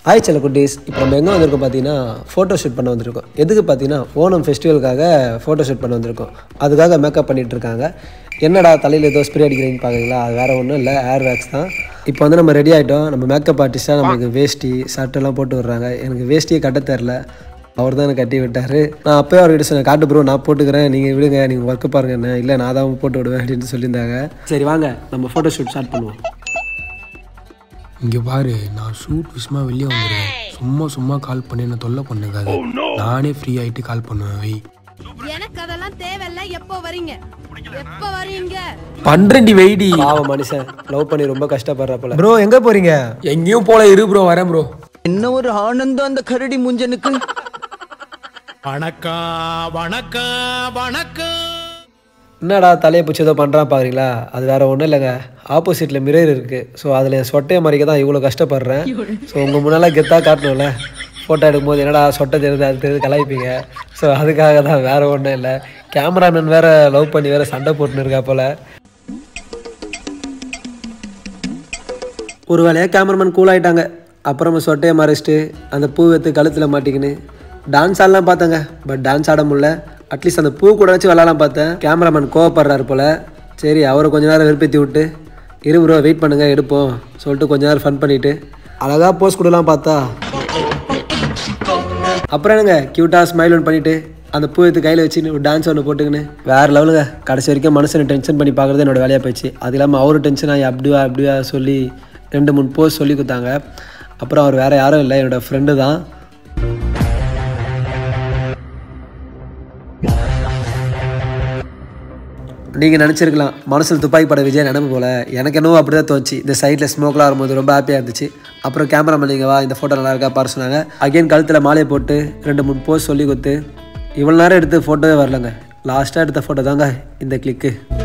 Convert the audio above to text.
hi செல்ல குட்டீஸ் இப்போ நம்ம எங்கே வந்திருக்கோம் பார்த்தீங்கன்னா ஃபோட்டோ ஷூட் பண்ண வந்திருக்கோம் எதுக்கு பார்த்தீங்கன்னா ஓணம் ஃபெஸ்டிவலுக்காக ஃபோட்டோ ஷூட் பண்ண வந்திருக்கோம் அதுக்காக மேக்கப் பண்ணிட்டு இருக்காங்க என்னடா தலையில் ஏதோ ஸ்ப்ரே அடிக்கிறீங்கன்னு பார்க்குறீங்களா அது வேறு ஒன்றும் இல்லை ஏர் வேக்ஸ் தான் இப்போ வந்து நம்ம ரெடி ஆகிட்டோம் நம்ம மேக்கப் ஆர்டிஸ்ட்டாக நமக்கு வேஷ்டி ஷர்ட்டெல்லாம் போட்டு விட்றாங்க எனக்கு வேஷ்டியை கட்ட தெரில அவர் தான் எனக்கு கட்டி விட்டார் நான் அப்போயே அவர்கிட்ட சொன்னேன் காட்டு ப்ரோ நான் போட்டுக்கிறேன் நீங்கள் விடுங்க நீங்கள் ஒர்க்கு பாருங்க என்ன இல்லை நான் தான் போட்டு விடுவேன் அப்படின்னு சொல்லியிருந்தாங்க சரி வாங்க நம்ம ஃபோட்டோ ஷூட் ஸ்டார்ட் பண்ணுவோம் இங்கே பாரு நான் ஷூட் விஷயமா வெளியே வந்துடுவேன் சும்மா சும்மா கால் பண்ணி என்ன தொல்லை பண்ணுக்காது நானே ஃப்ரீ ஆகிட்டு கால் பண்ணுவேன் வை எனக்கு அதெல்லாம் தேவையில்ல எப்போ வரீங்க எப்போ வரீங்க பண்றேன்டி வெயிடி பாவம் மனுஷன் லவ் பண்ணி ரொம்ப கஷ்டப்படுறப்பல ப்ரோ எங்கே போகிறீங்க எங்கேயும் போல இரு ப்ரோ வரேன் ப்ரோ என்ன ஒரு ஆனந்தம் அந்த கரடி முஞ்சனுக்கு வணக்கம் வணக்கம் வணக்கம் என்னடா தலையை பிடிச்சி ஏதோ பண்ணுறான் பாக்குறீங்களா அது வேற ஒன்றும் இல்லைங்க ஆப்போசிட்டில் மிரர் இருக்குது ஸோ அதில் சொட்டையை மறைக்க தான் இவ்வளோ கஷ்டப்படுறேன் ஸோ உங்கள் முன்னால் கெத்தாக காட்டணும்ல ஃபோட்டோ எடுக்கும்போது என்னடா சொட்டை தெரியுது அது தெரியுது கலாய்ப்பீங்க ஸோ அதுக்காக தான் வேற ஒன்றும் இல்லை கேமராமேன் வேற லவ் பண்ணி வேற சண்டை போட்டுன்னு இருக்கா போல ஒரு வேலையாக கேமராமேன் கூல் ஆயிட்டாங்க அப்புறமா சொட்டையை மறைச்சிட்டு அந்த பூ எடுத்து கழுத்தில் மாட்டிக்கின்னு டான்ஸ் ஆடலாம் பார்த்தேங்க பட் டான்ஸ் ஆட முடியல அட்லீஸ்ட் அந்த பூ கூட வச்சு விளாடலாம் பார்த்தேன் கேமராமேன் கோவப்படுறாரு போல சரி அவரை கொஞ்ச நேரம் வெறுப்பேற்றி விட்டு இரு ப்ரோ வெயிட் பண்ணுங்க எடுப்போம் சொல்லிட்டு கொஞ்ச நேரம் ஃபன் பண்ணிட்டு அழகாக போஸ் கொடுலாம் பார்த்தா அப்புறம் என்னங்க க்யூட்டாக ஸ்மைல் ஒன்று பண்ணிட்டு அந்த பூ எடுத்து கையில் வச்சு ஒரு டான்ஸ் ஒன்று போட்டுக்கின்னு வேறு லெவலுங்க கடைசி வரைக்கும் மனுஷனை டென்ஷன் பண்ணி பார்க்குறது என்னோட வேலையாக போயிடுச்சு அது இல்லாமல் அவரும் டென்ஷன் ஆகி அப்படியா அப்படியா சொல்லி ரெண்டு மூணு போஸ் சொல்லி கொடுத்தாங்க அப்புறம் அவர் வேறு யாரும் இல்லை என்னோடய ஃப்ரெண்டு தான் நீங்கள் நினச்சிருக்கலாம் மனசில் துப்பாக்கி பட விஜய் நினைப்பு போல் எனக்கு என்னவோ அப்படி தான் தோணுச்சு இந்த சைடில் ஸ்மோக்லாம் வரும்போது ரொம்ப ஹாப்பியாக இருந்துச்சு அப்புறம் கேமராமேன் நீங்கள் வா இந்த ஃபோட்டோ நல்லா இருக்கா பாரு சொன்னாங்க அகைன் கழுத்தில் மாலையை போட்டு ரெண்டு மூணு போஸ் சொல்லி கொடுத்து இவ்வளோ நேரம் எடுத்து ஃபோட்டோவே வரலங்க லாஸ்ட்டாக எடுத்த ஃபோட்டோ தாங்க இந்த கிளிக்கு